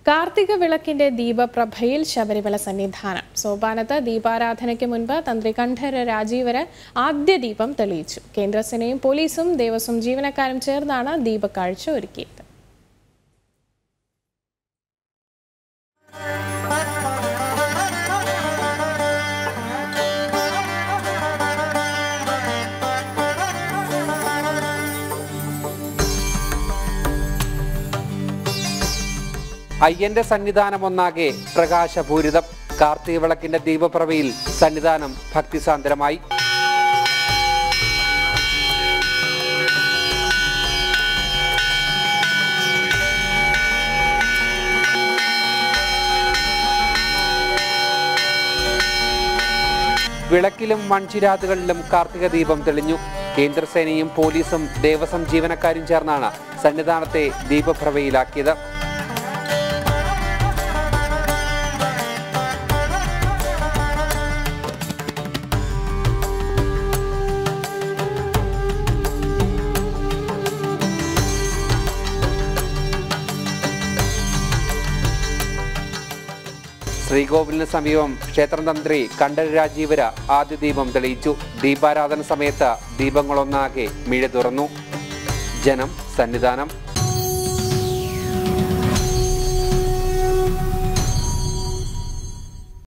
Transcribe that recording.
കാർത്തിക വിളക്കിന്റെ ദീപപ്രഭയിൽ ശബരിമല സന്നിധാനം സോപാനത്ത് ദീപാരാധനയ്ക്ക് മുൻപ് തന്ത്രി കണ്ഠര രാജീവര് ആദ്യ ദീപം തെളിയിച്ചു കേന്ദ്രസേനയും പോലീസും ദേവസ്വം ജീവനക്കാരും ചേർന്നാണ് ദീപക്കാഴ്ച ഒരുക്കിയത് അയ്യന്റെ സന്നിധാനം ഒന്നാകെ പ്രകാശപൂരിതം കാർത്തിക വിളക്കിന്റെ ദീപപ്രഭയിൽ സന്നിധാനം ഭക്തിസാന്ദ്രമായി വിളക്കിലും മൺചിരാതുകളിലും കാർത്തിക ദീപം തെളിഞ്ഞു കേന്ദ്രസേനയും പോലീസും ദേവസ്വം ജീവനക്കാരും ചേർന്നാണ് സന്നിധാനത്തെ ദീപപ്രഭയിലാക്കിയത് ശ്രീകോവിലിന് സമീപം ക്ഷേത്രം തന്ത്രി കണ്ഠര രാജീവര ആദ്യ ദീപം തെളിയിച്ചു ദീപാരാധന സമയത്ത് ദീപങ്ങളൊന്നാകെ മിഴി തുറന്നു ജനം സന്നിധാനം